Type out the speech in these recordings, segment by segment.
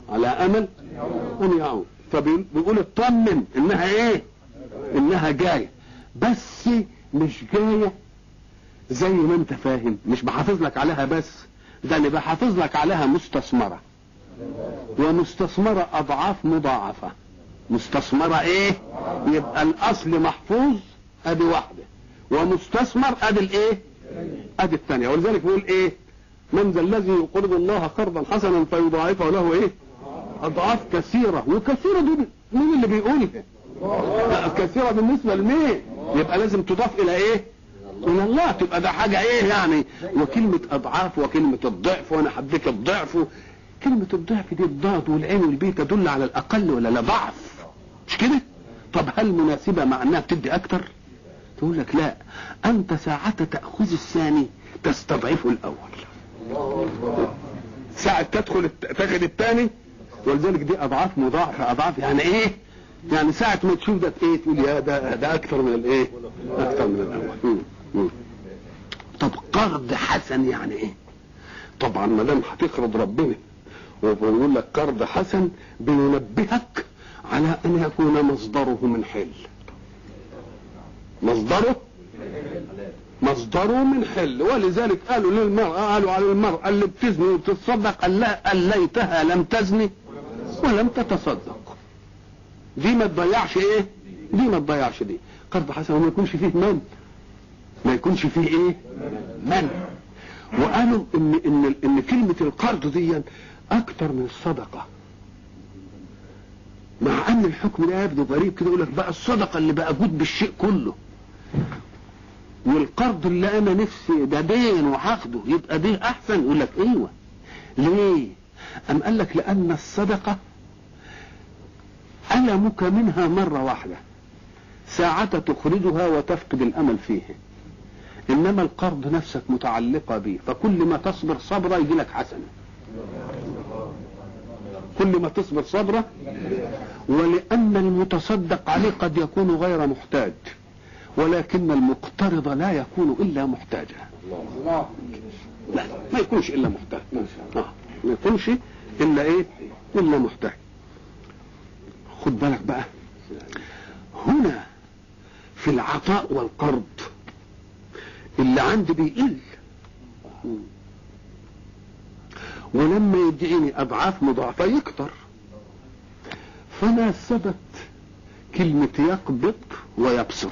على امل ان يعود فبيقول اطمن انها ايه انها جايه بس مش جايه زي ما انت فاهم مش بحافظ لك عليها بس ده اللي بحافظ لك عليها مستثمره ومستثمره اضعاف مضاعفه مستثمره ايه يبقى الاصل محفوظ ادي واحده ومستثمر ادي الايه ادي الثانيه ولذلك بيقول ايه من ذا الذي يقرض الله قرضا حسنا فيضاعفه له ايه اضعاف كثيره وكثيره دي مين اللي بيقولها لا، كثيره بالنسبه لمين يبقى لازم تضاف الى ايه من الله تبقى ده حاجه ايه يعني وكلمه اضعاف وكلمه الضعف وانا حبيت الضعف كلمه الضعف دي الضاد والعين والبي تدل على الاقل ولا لا ضعف مش كده طب هل مناسبه مع انها بتدي اكتر تقول لك لا انت ساعة تأخذ الثاني تستضعف الاول ساعة تدخل الت- تاخد الثاني ولذلك دي اضعاف مضاعفة اضعاف يعني ايه يعني ساعة ما تشوف ده ايه تقول يا ده ده اكتر من الايه اكتر من الاول مم. مم. طب قرض حسن يعني ايه طبعا ما دام هتقرض ربنا وبيقول لك قرض حسن بينبهك على ان يكون مصدره من حل مصدره مصدره من حل ولذلك قالوا للمرأة قالوا على المرأة اللي بتزني وبتتصدق قال لها قال ليتها لم تزني ولم تتصدق دي ما تضيعش ايه دي ما تضيعش دي قرض حسن وما يكونش فيه من ما يكونش فيه ايه من وقالوا ان ان ان كلمه القرض دي اكتر من الصدقه مع ان الحكم ده يبدو غريب كده يقول لك بقى الصدقه اللي بقى جود بالشيء كله والقرض اللي انا نفسي ده دين وهاخده يبقى ده احسن يقول لك ايوه ليه ام قال لك لان الصدقه المك منها مره واحده ساعة تخرجها وتفقد الامل فيه انما القرض نفسك متعلقة به فكل ما تصبر صبرة يجي لك حسنة كل ما تصبر صبرة ولان المتصدق عليه قد يكون غير محتاج ولكن المقترض لا يكون الا محتاجا لا ما يكونش الا محتاج آه. ما يكونش الا ايه الا محتاج خد بالك بقى هنا في العطاء والقرض اللي عندي بيقل ولما يدعيني اضعاف مضاعفه يكتر فناسبت كلمة يقبض ويبسط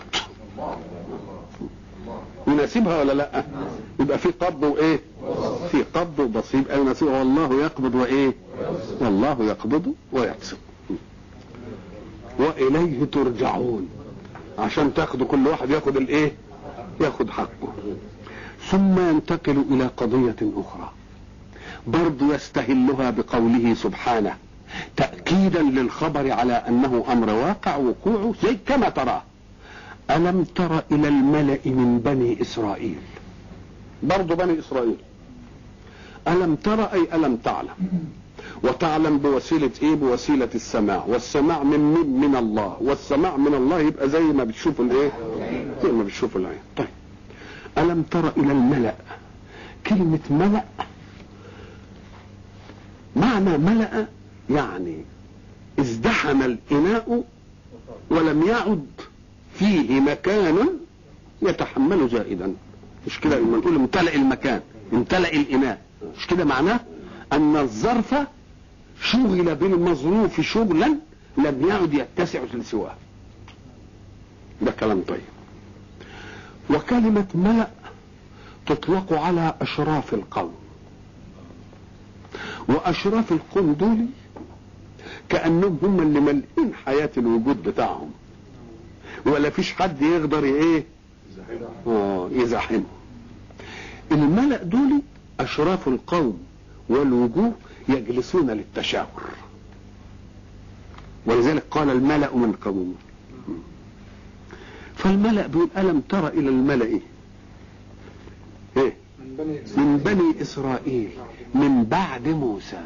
يناسبها ولا لا يبقى في قبض وايه في قبض وبسيط يبقى يناسبها والله يقبض وايه والله يقبض ويبسط واليه ترجعون عشان تاخدوا كل واحد ياخد الايه ياخد حقه ثم ينتقل الى قضية اخرى برضو يستهلها بقوله سبحانه تأكيدا للخبر على انه امر واقع وقوعه زي كما تراه ألم تر إلى الملأ من بني إسرائيل برضو بني إسرائيل ألم تر أي ألم تعلم وتعلم بوسيلة إيه بوسيلة السماع والسماع من من, من الله والسماع من الله يبقى زي ما بتشوفوا الإيه زي ما بتشوفوا العين طيب ألم تر إلى الملأ كلمة ملأ معنى ملأ يعني ازدحم الإناء ولم يعد فيه مكان يتحمل زائدا مش كده لما نقول امتلأ المكان امتلأ الإناء مش كده معناه أن الظرف شغل بالمظروف شغلا لم يعد يتسع لسواه ده كلام طيب وكلمة ملأ تطلق على أشراف القوم وأشراف القوم دول كأنهم هم اللي ملئين حياة الوجود بتاعهم ولا فيش حد يقدر ايه اه يزاحمه الملأ دول اشراف القوم والوجوه يجلسون للتشاور ولذلك قال الملأ من قوم فالملأ بيقول ألم تر إلى الملأ إيه؟ إيه؟ من بني إسرائيل من بعد موسى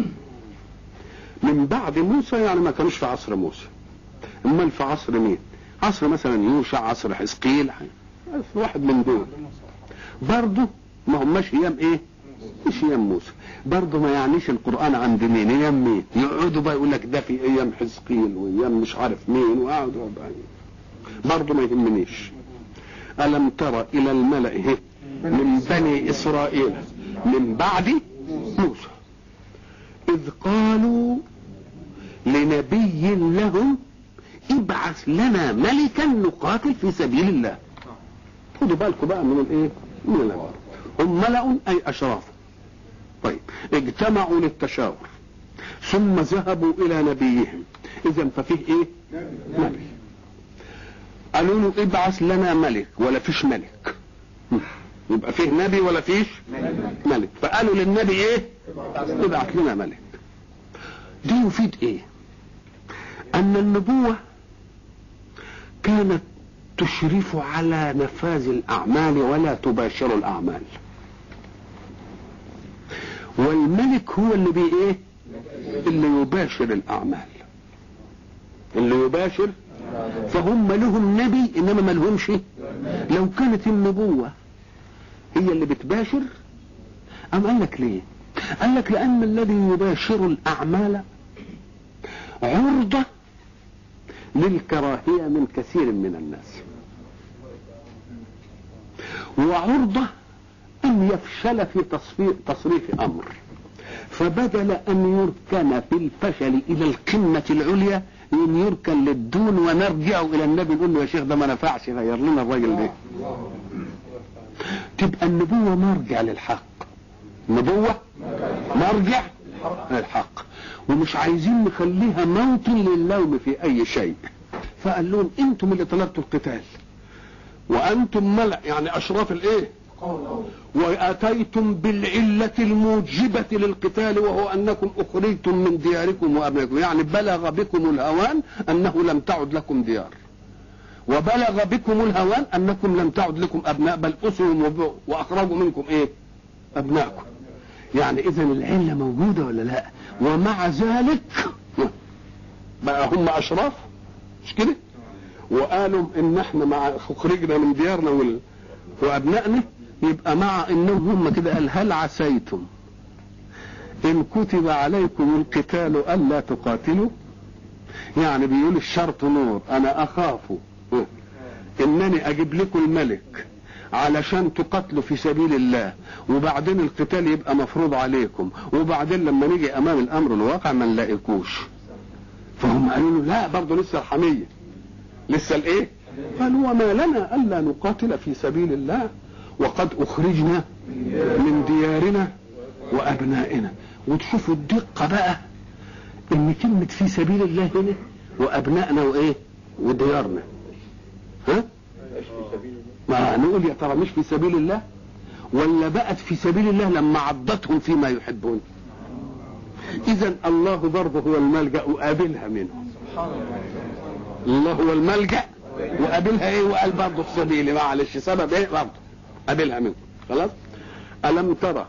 من بعد موسى يعني ما كانوش في عصر موسى امال في عصر مين عصر مثلا يوشع عصر حزقيل واحد من دول برضه ما هماش ايام ايه مش ايام موسى برضه ما يعنيش القران عند مين ايام مين يقعدوا بقى يقول لك ده في ايام حزقيل وايام مش عارف مين وقعدوا بقى برضه ما يهمنيش الم تر الى الملا من بني اسرائيل من بعد موسى اذ قالوا لنبي لهم ابعث لنا ملكا نقاتل في سبيل الله خدوا بالكم بقى من الايه من الامر هم ملأ اي اشراف طيب اجتمعوا للتشاور ثم ذهبوا الى نبيهم اذا ففيه ايه نبي قالوا له ابعث لنا ملك ولا فيش ملك يبقى فيه نبي ولا فيش ملك فقالوا للنبي ايه ابعث لنا ملك دي يفيد ايه ان النبوة كانت تشرف على نفاذ الاعمال ولا تباشر الاعمال والملك هو اللي بي ايه اللي يباشر الاعمال اللي يباشر فهم لهم نبي انما ما لهمش لو كانت النبوة هي اللي بتباشر ام قال لك ليه قال لك لان الذي يباشر الاعمال عرضة للكراهية من كثير من الناس وعرضة ان يفشل في تصفير تصريف امر فبدل ان يركن في الفشل الى القمة العليا ان يركن للدون ونرجع الى النبي نقول له يا شيخ ده ما نفعش غير لنا الراجل ده تبقى النبوة مرجع للحق النبوة مرجع للحق ومش عايزين نخليها موطن للوم في اي شيء فقال لهم انتم اللي طلبتوا القتال وانتم ملأ يعني اشراف الايه واتيتم بالعلة الموجبة للقتال وهو انكم اخرجتم من دياركم وابنائكم يعني بلغ بكم الهوان انه لم تعد لكم ديار وبلغ بكم الهوان انكم لم تعد لكم ابناء بل اسروا واخرجوا منكم ايه ابنائكم يعني اذا العلة موجودة ولا لا ومع ذلك بقى هم اشراف مش كده وقالوا ان احنا مع خرجنا من ديارنا وال... وابنائنا يبقى مع انهم هم كده قال هل عسيتم ان كتب عليكم القتال الا تقاتلوا يعني بيقول الشرط نور انا اخاف انني اجيب لكم الملك علشان تقاتلوا في سبيل الله وبعدين القتال يبقى مفروض عليكم وبعدين لما نيجي امام الامر الواقع ما نلاقيكوش فهم قالوا له لا برضه لسه الحميه لسه الايه قال وما لنا الا نقاتل في سبيل الله وقد اخرجنا من ديارنا وابنائنا وتشوفوا الدقه بقى ان كلمه في سبيل الله هنا وابنائنا وايه وديارنا ها ما نقول يا ترى مش في سبيل الله ولا بقت في سبيل الله لما عضتهم فيما يحبون اذا الله برضه هو الملجا وقابلها منهم الله هو الملجا وقابلها ايه وقال برضه في سبيلي معلش سبب ايه برضه قابلها منهم خلاص الم ترى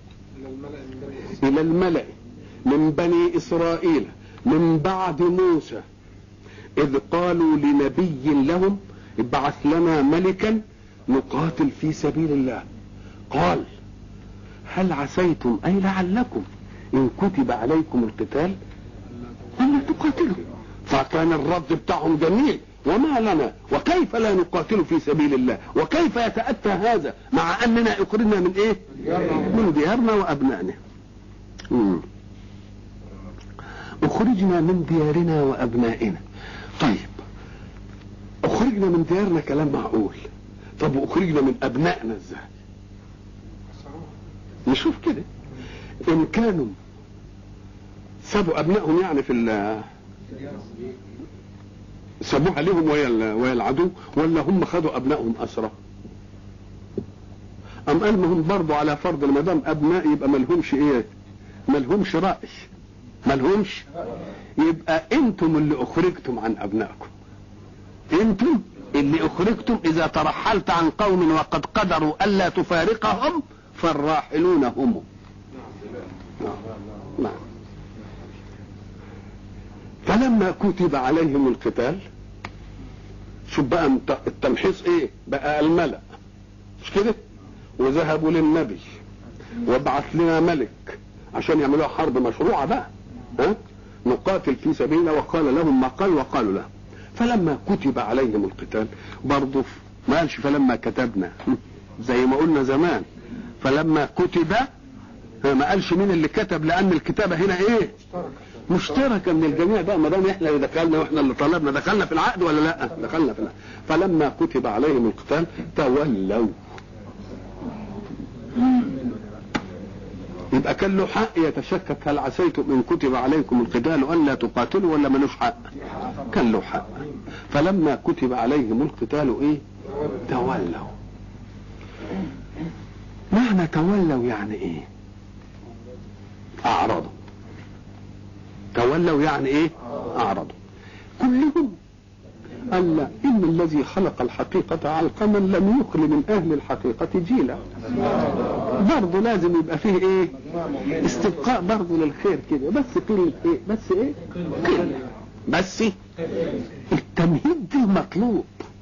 الى الملا من بني اسرائيل من بعد موسى اذ قالوا لنبي لهم ابعث لنا ملكا نقاتل في سبيل الله قال هل عسيتم اي لعلكم ان كتب عليكم القتال الا تقاتلوا فكان الرد بتاعهم جميل وما لنا وكيف لا نقاتل في سبيل الله وكيف يتأتى هذا مع اننا اخرجنا من ايه من ديارنا وابنائنا مم. اخرجنا من ديارنا وابنائنا طيب اخرجنا من ديارنا كلام معقول طب واخرجنا من ابنائنا ازاي نشوف كده ان كانوا سابوا ابنائهم يعني في ال سابوها لهم ويا ويا العدو ولا هم خدوا ابنائهم اسرى ام قال ما هم برضه على فرض ما دام ابناء يبقى ما لهمش ايه ما لهمش راي ما لهمش يبقى انتم اللي اخرجتم عن ابنائكم انتم اللي اخرجتم اذا ترحلت عن قوم وقد قدروا الا تفارقهم فالراحلون هم نعم فلما كتب عليهم القتال شوف بقى التمحيص ايه بقى الملأ مش كده وذهبوا للنبي وابعث لنا ملك عشان يعملوها حرب مشروعه بقى ها نقاتل في سبيلنا وقال لهم ما قال وقالوا له فلما كتب عليهم القتال برضه ما قالش فلما كتبنا زي ما قلنا زمان فلما كتب ما قالش مين اللي كتب لان الكتابه هنا ايه مشتركه من الجميع بقى ما دام احنا اللي دخلنا واحنا اللي طلبنا دخلنا في العقد ولا لا دخلنا في العقد فلما كتب عليهم القتال تولوا يبقى كان له حق يتشكك هل عسيتم ان كتب عليكم القتال الا تقاتلوا ولا ملوش حق؟ كان له حق فلما كتب عليهم القتال ايه؟ تولوا معنى تولوا يعني ايه؟ اعرضوا تولوا يعني ايه؟ اعرضوا كلهم قال لا إن الذي خلق الحقيقة علقما لم يخل من أهل الحقيقة جيلا برضه لازم يبقى فيه إيه استبقاء برضه للخير كده بس قلة إيه بس إيه قلة بس التمهيد ده مطلوب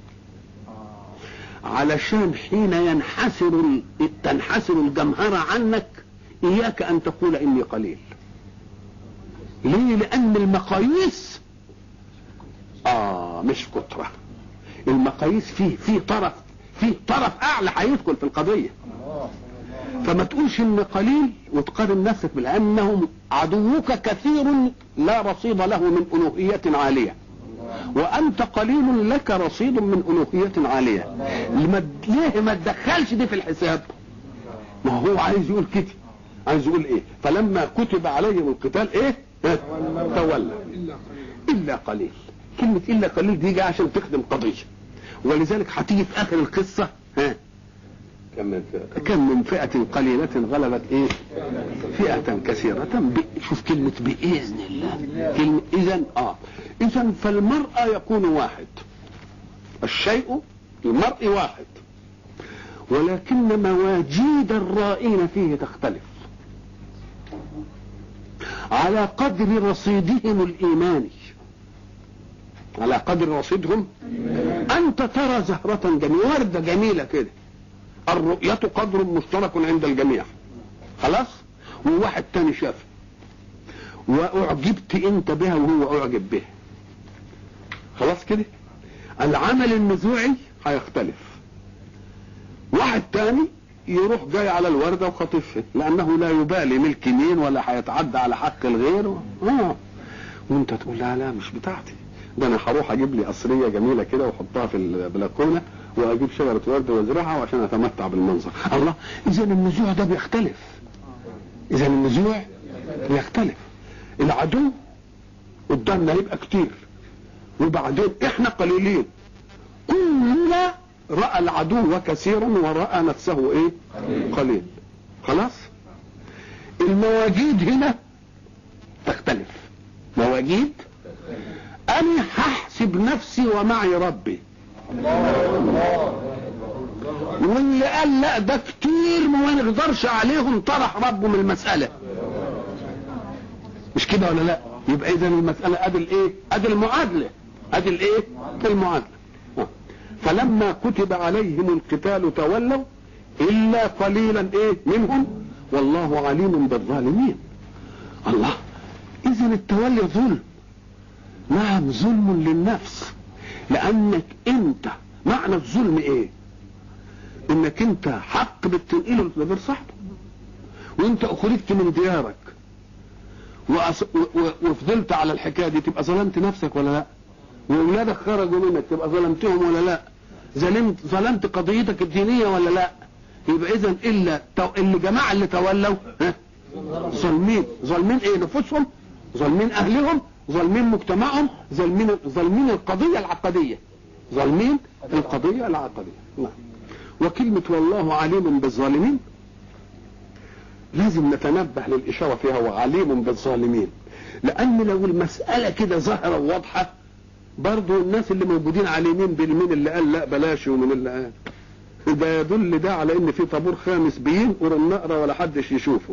علشان حين ينحسر ال- تنحسر الجمهرة عنك إياك أن تقول إني قليل ليه لأن المقاييس اه مش كترة المقاييس فيه فيه طرف فيه طرف اعلى هيدخل في القضية فما تقولش ان قليل وتقارن نفسك لانهم عدوك كثير لا رصيد له من الوهية عالية وانت قليل لك رصيد من الوهية عالية لما- ليه ما تدخلش دي في الحساب ما هو عايز يقول كده عايز يقول ايه فلما كتب عليهم القتال ايه ها؟ تولى الا قليل كلمة الا قليل دي جايه عشان تخدم قضية ولذلك هتيجي في اخر القصة ها كم من فئة كم من فئة قليلة غلبت ايه فئة كثيرة ب... شوف كلمة بإذن الله كلمة إذا اه إذا فالمرأة يكون واحد الشيء المرء واحد ولكن مواجيد الرائين فيه تختلف على قدر رصيدهم الإيماني على قدر رصيدهم أنت ترى زهرة جميلة وردة جميلة كده الرؤية قدر مشترك عند الجميع خلاص وواحد تاني شاف وأعجبت أنت بها وهو أعجب بها خلاص كده العمل النزوعي هيختلف واحد تاني يروح جاي على الوردة وخاطفها لأنه لا يبالي ملك مين ولا هيتعدى على حق الغير اه وانت تقول لا لا مش بتاعتي ده انا هروح اجيب لي قصريه جميله كده واحطها في البلكونه واجيب شجره ورد وازرعها وعشان اتمتع بالمنظر الله اذا النزوع ده بيختلف اذا النزوع بيختلف العدو قدامنا يبقى كتير وبعدين احنا قليلين كلنا راى العدو كثيرا وراى نفسه ايه قليل خلاص المواجيد هنا تختلف مواجيد انا هحسب نفسي ومعي ربي واللي قال لا ده كتير ما نقدرش عليهم طرح ربه من المسألة مش كده ولا لا يبقى اذا المسألة ادي الايه ادي المعادلة ادي الايه المعادلة آه. فلما كتب عليهم القتال تولوا الا قليلا ايه منهم والله عليم بالظالمين الله اذا التولي ظلم نعم ظلم للنفس لانك انت معنى الظلم ايه انك انت حق بتنقله لغير صاحبه وانت اخرجت من ديارك وأص... و... و... وفضلت على الحكايه دي تبقى ظلمت نفسك ولا لا واولادك خرجوا منك تبقى ظلمتهم ولا لا ظلمت ظلمت قضيتك الدينيه ولا لا يبقى اذا الا تو... اللي جماعه اللي تولوا ها ظالمين ظالمين ايه نفوسهم ظالمين اهلهم ظالمين مجتمعهم ظالمين ظالمين القضيه العقديه ظالمين القضيه العقديه نعم وكلمه والله عليم بالظالمين لازم نتنبه للإشارة فيها وعليم بالظالمين لأن لو المسألة كده ظاهرة وواضحة برضو الناس اللي موجودين على اليمين باليمين اللي قال لا بلاش ومن اللي قال ده يدل ده على ان في طابور خامس بينقر النقرة ولا حدش يشوفه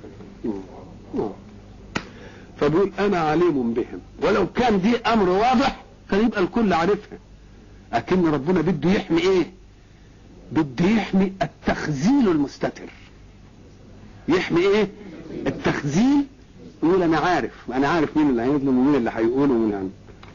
فبيقول انا عليم بهم ولو كان دي امر واضح كان يبقى الكل عارفها لكن ربنا بده يحمي ايه بده يحمي التخزين المستتر يحمي ايه التخزين يقول انا عارف انا عارف مين اللي هيظلم ومين اللي هيقول ومين اللي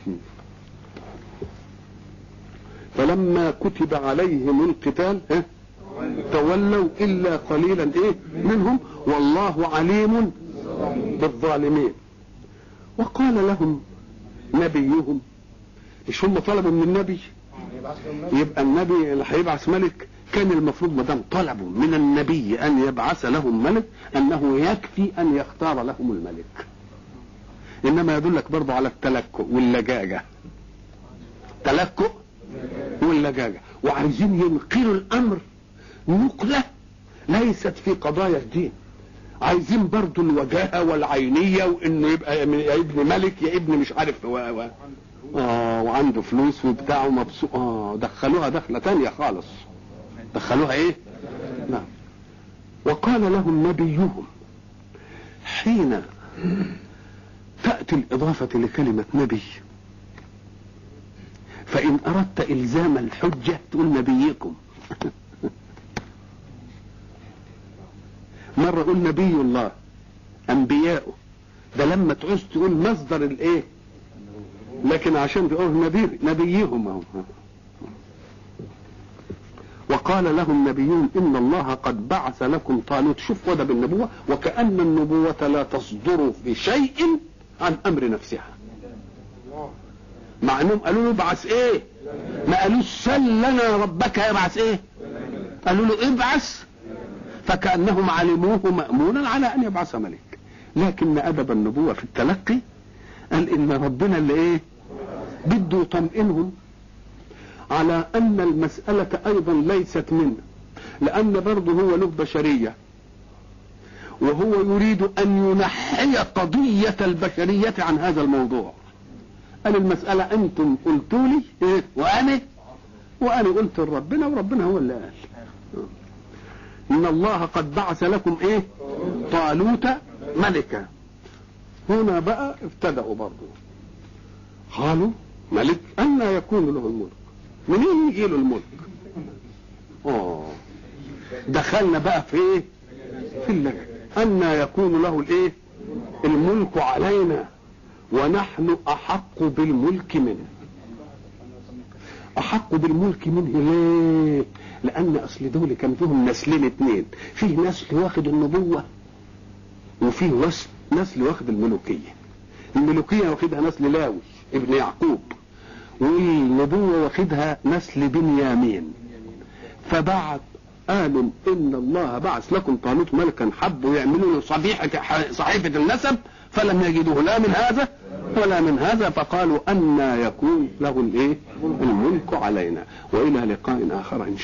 فلما كتب عليهم القتال ها تولوا الا قليلا ايه منهم والله عليم بالظالمين وقال لهم نبيهم مش هم طلبوا من النبي يبقى النبي اللي هيبعث ملك كان المفروض ما دام طلبوا من النبي ان يبعث لهم ملك انه يكفي ان يختار لهم الملك انما يدلك برضه على التلكؤ واللجاجه تلكؤ واللجاجه وعايزين ينقلوا الامر نقله ليست في قضايا الدين عايزين برضه الوجاهه والعينيه وانه يبقى يا ابن ملك يا ابن مش عارف و... و... اه وعنده فلوس وبتاع ومبسوط اه دخلوها دخله تانية خالص دخلوها ايه نعم وقال لهم نبيهم حين تأتي الإضافة لكلمة نبي فإن أردت إلزام الحجة تقول نبيكم مرة قول نبي الله أنبياؤه ده لما تعوز تقول مصدر الإيه لكن عشان تقول نبي نبيهم اهو وقال لهم نبيهم ان الله قد بعث لكم طالوت شوف وده بالنبوة وكأن النبوة لا تصدر في شيء عن امر نفسها مع انهم قالوا له ابعث ايه ما قالوش سل لنا ربك يبعث ايه قالوا له ابعث فكأنهم علموه مأمونا على ان يبعث ملك لكن ادب النبوة في التلقي قال ان ربنا اللي ايه بده يطمئنهم على ان المسألة ايضا ليست منه لان برضه هو له بشرية وهو يريد ان ينحي قضية البشرية عن هذا الموضوع قال المسألة انتم قلتوا لي إيه؟ وانا وانا قلت لربنا وربنا هو اللي قال ان الله قد بعث لكم ايه طالوت ملكا هنا بقى ابتدأوا برضه قالوا ملك أن يكون له الملك منين يجي له الملك اه دخلنا بقى في ايه في اللجنة أن يكون له الايه الملك علينا ونحن أحق بالملك منه أحق بالملك منه ليه لأن أصل دول كان فيهم نسلين اتنين فيه نسل واخد النبوة وفيه نسل نسل واخد الملوكية الملوكية واخدها نسل لاوي ابن يعقوب والنبوة واخدها نسل بنيامين فبعد قالوا ان الله بعث لكم طالوت ملكا حبوا يعملوا له صبيحة صحيفة النسب فلم يجدوه لا من هذا ولا من هذا فقالوا أن يكون له الايه الملك علينا والى لقاء اخر ان شاء